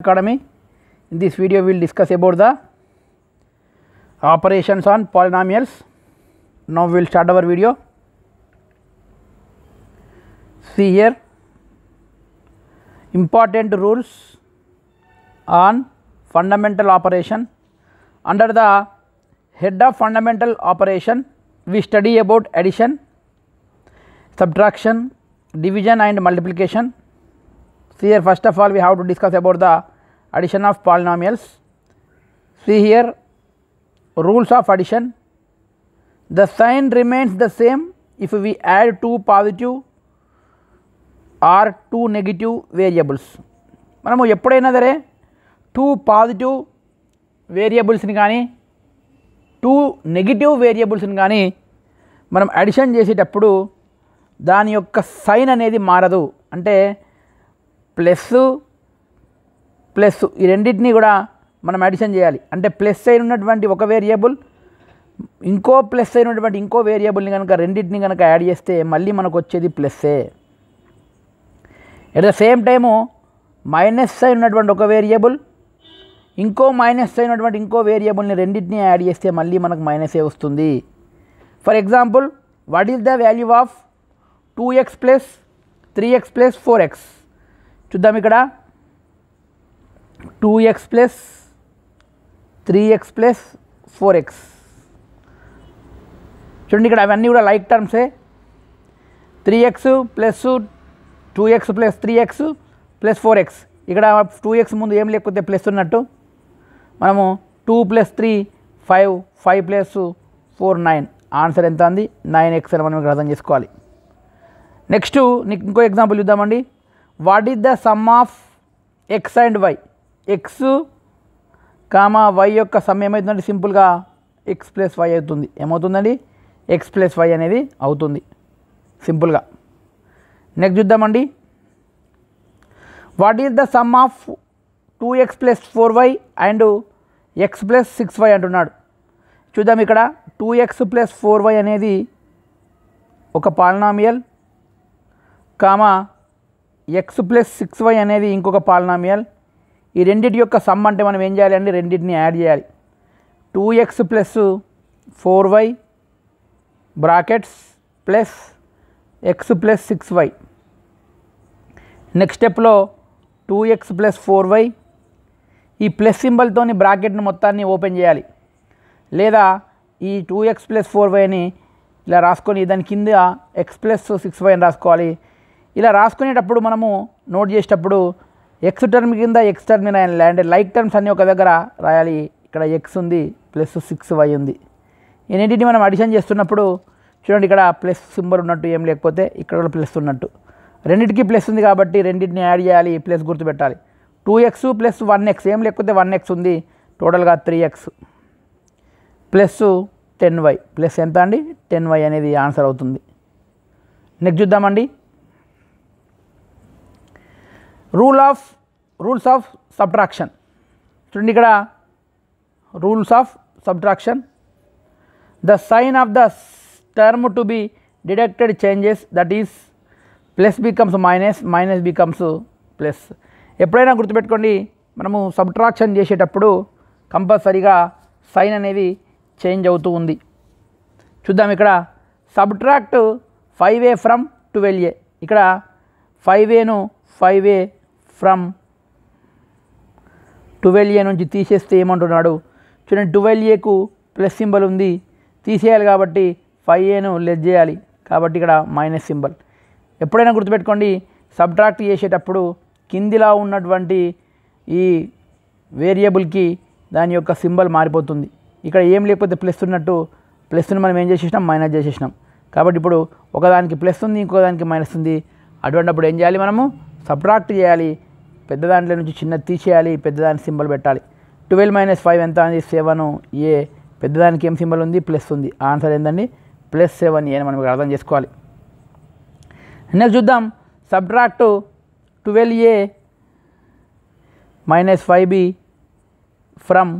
Academy. In this video, we will discuss about the operations on polynomials. Now, we will start our video. See here important rules on fundamental operation. Under the head of fundamental operation, we study about addition, subtraction, division and multiplication. See here first of all we have to discuss about the addition of polynomials. See here rules of addition. The sign remains the same if we add two positive or two negative variables. మనము ఎప్పుడైనా సరే two positive వేరియబుల్స్ని కానీ two negative వేరియబుల్స్ని కానీ మనం addition చేసేటప్పుడు దాని యొక్క sign అనేది మారదు అంటే ప్లస్ ప్లస్ ఈ రెండింటిని కూడా మనం అడిషన్ చేయాలి అంటే ప్లస్ అయిన ఉన్నటువంటి ఒక వేరియబుల్ ఇంకో ప్లస్ అయినటువంటి ఇంకో వేరియబుల్ని కనుక రెండింటిని కనుక యాడ్ చేస్తే మళ్ళీ మనకు వచ్చేది ప్లస్సే at the same time minus అయిన ఉన్నటువంటి ఒక వేరియబుల్ ఇంకో మైనస్ అయినటువంటి ఇంకో వేరియబుల్ని రెండింటిని యాడ్ చేస్తే మళ్ళీ మనకు మైనసే వస్తుంది for example what is the value of two x plus three x plus four x చూద్దాం ఇక్కడ two x plus three x plus four x చూడండి ఇక్కడ అవన్నీ కూడా లైక్ టర్మ్సే three x plus two x plus three x plus four x ఇక్కడ two x ముందు ఏం లేకపోతే ప్లస్ ఉన్నట్టు మనము two plus three five five plus four nine answer ఎంత ఉంది నైన్ ఎక్స్ అని మనం ఇక్కడ అర్థం చేసుకోవాలి నెక్స్ట్ నీకు ఇంకో ఎగ్జాంపుల్ చూద్దామండి what is the sum of x and y x comma y యొక్క సమ్ ఏమవుతుందంటే సింపుల్గా ఎక్స్ ప్లస్ వై అవుతుంది ఏమవుతుందండి ఎక్స్ ప్లస్ వై అనేది అవుతుంది సింపుల్గా నెక్స్ట్ చూద్దామండి what is the sum of two x plus four y and x plus six y అంటున్నాడు చూద్దాం ఇక్కడ two x plus four y అనేది ఒక polynomial comma x plus six y అనేది ఇంకొక పాలనామియల్ ఈ రెండింటి యొక్క సమ్ అంటే మనం ఏం చేయాలి అంటే రెండింటిని యాడ్ చేయాలి two x plus four y brackets plus x plus six y next స్టెప్లో two x plus four y ఈ ప్లస్ సింబల్తోని బ్రాకెట్ని మొత్తాన్ని ఓపెన్ చేయాలి లేదా ఈ టూ ఎక్స్ ప్లస్ ఫోర్ వైని ఇలా రాసుకొని దాని కింద ఎక్స్ ప్లస్ సిక్స్ వై అని రాసుకోవాలి ఇలా రాసుకునేటప్పుడు మనము నోట్ చేసేటప్పుడు ఎక్స్ టర్మ్ కింద ఎక్స్ టర్మ్ రాయాలి అంటే లైక్ టర్మ్స్ అన్నీ ఒక దగ్గర రాయాలి ఇక్కడ ఎక్స్ ఉంది ప్లస్ సిక్స్ వై ఉంది ఈ రెండింటిని మనం అడిషన్ చేస్తున్నప్పుడు చూడండి ఇక్కడ ప్లస్ సింబల్ ఉన్నట్టు ఏం లేకపోతే ఇక్కడ కూడా ప్లస్ ఉన్నట్టు రెండింటికి ప్లస్ ఉంది కాబట్టి రెండింటిని యాడ్ చేయాలి ప్లస్ గుర్తుపెట్టాలి two x plus one x ఏం లేకపోతే వన్ ఎక్స్ ఉంది టోటల్గా three x plus ten y plus ఎంత అండి టెన్ వై అనేది ఆన్సర్ అవుతుంది నెక్స్ట్ చూద్దామండి rule of rules of subtraction చూడండి ఇక్కడ rules of subtraction the sign of the term to be deducted changes that is plus becomes minus minus becomes plus ఎప్పుడైనా గుర్తుపెట్టుకోండి మనము సబ్ట్రాక్షన్ చేసేటప్పుడు కంపల్సరీగా సైన్ అనేది చేంజ్ అవుతూ ఉంది చూద్దాం ఇక్కడ subtract five a from twelve a ఇక్కడ ఫైవ్ ఏను five a from twelve a నుంచి తీసేస్తే ఏమంటున్నాడు చూడండి ట్వెల్వ్ ఏకు ప్లస్ సింబల్ ఉంది తీసేయాలి కాబట్టి ఫైవ్ ఏను లెస్ చేయాలి కాబట్టి ఇక్కడ మైనస్ సింబల్ ఎప్పుడైనా గుర్తుపెట్టుకోండి సబ్ట్రాక్ట్ చేసేటప్పుడు కిందిలా ఉన్నటువంటి ఈ వేరియబుల్కి దాని యొక్క సింబల్ మారిపోతుంది ఇక్కడ ఏం లేకపోతే ప్లస్ ఉన్నట్టు ప్లస్ని మనం ఏం చేసేసినాం మైనస్ చేసేసినాం కాబట్టి ఇప్పుడు ఒకదానికి ప్లస్ ఉంది ఇంకో దానికి మైనస్ ఉంది అటువంటిప్పుడు ఏం చేయాలి మనము సబ్ట్రాక్ట్ చేయాలి పెద్ద దాంట్లో నుంచి చిన్నది తీసేయాలి పెద్దదానికి సింబల్ పెట్టాలి ట్వెల్వ్ మైనస్ ఫైవ్ ఎంత ఉంది సెవెన్ ఏ పెద్దదానికి ఏం సింబల్ ఉంది ప్లస్ ఉంది ఆన్సర్ ఏంటండి ప్లస్ సెవెన్ ఏ అని మనం ఇక్కడ అర్థం చేసుకోవాలి నెక్స్ట్ చూద్దాం subtract twelve a minus five b from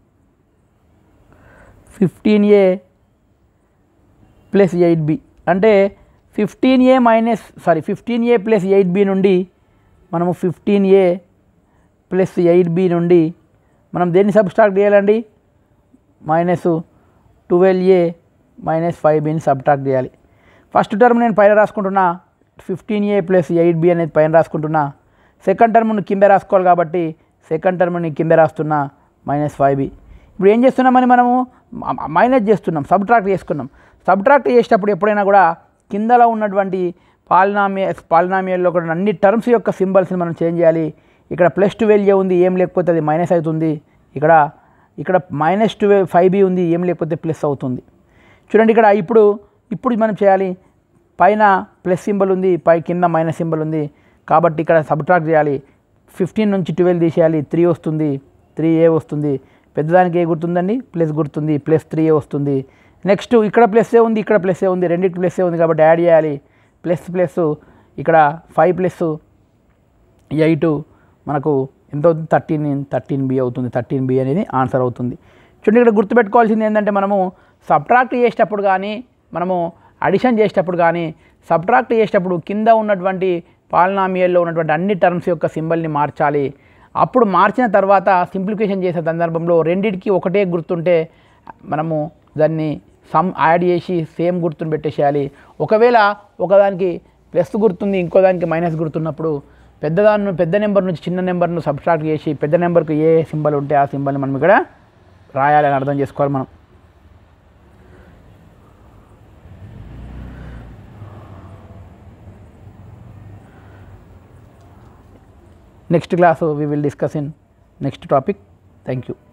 fifteen a plus eight b అంటే fifteen a minus sorry fifteen a plus eight b నుండి మనము fifteen a plus eight b నుండి మనం దేన్ని సబ్స్ట్రాక్ట్ చేయాలండి minus twelve a minus five బిని subtract చేయాలి first term నేను పైన రాసుకుంటున్నా fifteen a plus eight b అనేది పైన రాసుకుంటున్నా సెకండ్ టర్మ్ను కింద రాసుకోవాలి కాబట్టి సెకండ్ టర్మ్ని కింద రాస్తున్నా మైనస్ ఫైవ్ బి ఇప్పుడు ఏం చేస్తున్నామని మనము మైనస్ చేస్తున్నాం సబ్ట్రాక్ట్ చేసుకున్నాం సబ్ట్రాక్ట్ చేసేటప్పుడు ఎప్పుడైనా కూడా కిందలో ఉన్నటువంటి పాలినామియ పాలినామియల్లో కూడా అన్ని టర్మ్స్ యొక్క సింబల్స్ని మనం చేంజ్ చేయాలి ఇక్కడ ప్లస్ ట్వెల్వ్ ఏ ఉంది ఏం లేకపోతే అది మైనస్ అవుతుంది ఇక్కడ ఇక్కడ మైనస్ ట్వెల్వ్ ఫైవ్ బి ఉంది ఏం లేకపోతే ప్లస్ అవుతుంది చూడండి ఇక్కడ ఇప్పుడు ఇప్పుడు మనం చేయాలి పైన ప్లస్ సింబల్ ఉంది పై కింద మైనస్ సింబల్ ఉంది కాబట్టి ఇక్కడ సబ్ట్రాక్ట్ చేయాలి ఫిఫ్టీన్ నుంచి ట్వెల్వ్ తీసేయాలి త్రీ వస్తుంది త్రీ ఏ వస్తుంది పెద్దదానికి ఏ గుర్తుందండి ప్లస్ గుర్తుంది ప్లస్ త్రీ ఏ వస్తుంది నెక్స్ట్ ఇక్కడ ప్లస్ ఏ ఉంది ఇక్కడ ప్లస్ ఏ ఉంది రెండింటి ప్లస్ ఏ ఉంది కాబట్టి యాడ్ చేయాలి ప్లస్ ప్లస్ ఇక్కడ ఫైవ్ ప్లస్ ఎయిట్ మనకు ఎంత అవుతుంది థర్టీన్ థర్టీన్ బి అవుతుంది థర్టీన్ బి అనేది ఆన్సర్ అవుతుంది చూడండి ఇక్కడ గుర్తుపెట్టుకోవాల్సింది ఏంటంటే మనము సబ్ట్రాక్ట్ చేసేటప్పుడు కానీ మనము అడిషన్ చేసేటప్పుడు కానీ సబ్ట్రాక్ట్ చేసేటప్పుడు కింద ఉన్నటువంటి పాలనామియల్లో ఉన్నటువంటి అన్ని టర్మ్స్ యొక్క సింబల్ని మార్చాలి అప్పుడు మార్చిన తర్వాత సింప్లిఫికేషన్ చేసే సందర్భంలో రెండింటికి ఒకటే గుర్తుంటే మనము దాన్ని సమ్ యాడ్ చేసి సేమ్ గుర్తుని పెట్టేసేయాలి ఒకవేళ ఒకదానికి ప్లస్ గుర్తుంది ఇంకో దానికి మైనస్ గుర్తున్నప్పుడు పెద్దదాన్ని పెద్ద నెంబర్ నుంచి చిన్న నెంబర్ను సబ్స్ట్రాక్ట్ చేసి పెద్ద నెంబర్కి ఏ సింబల్ ఉంటే ఆ సింబల్ని మనం ఇక్కడ రాయాలని అర్థం చేసుకోవాలి మనం next class we will discuss in next topic. Thank you.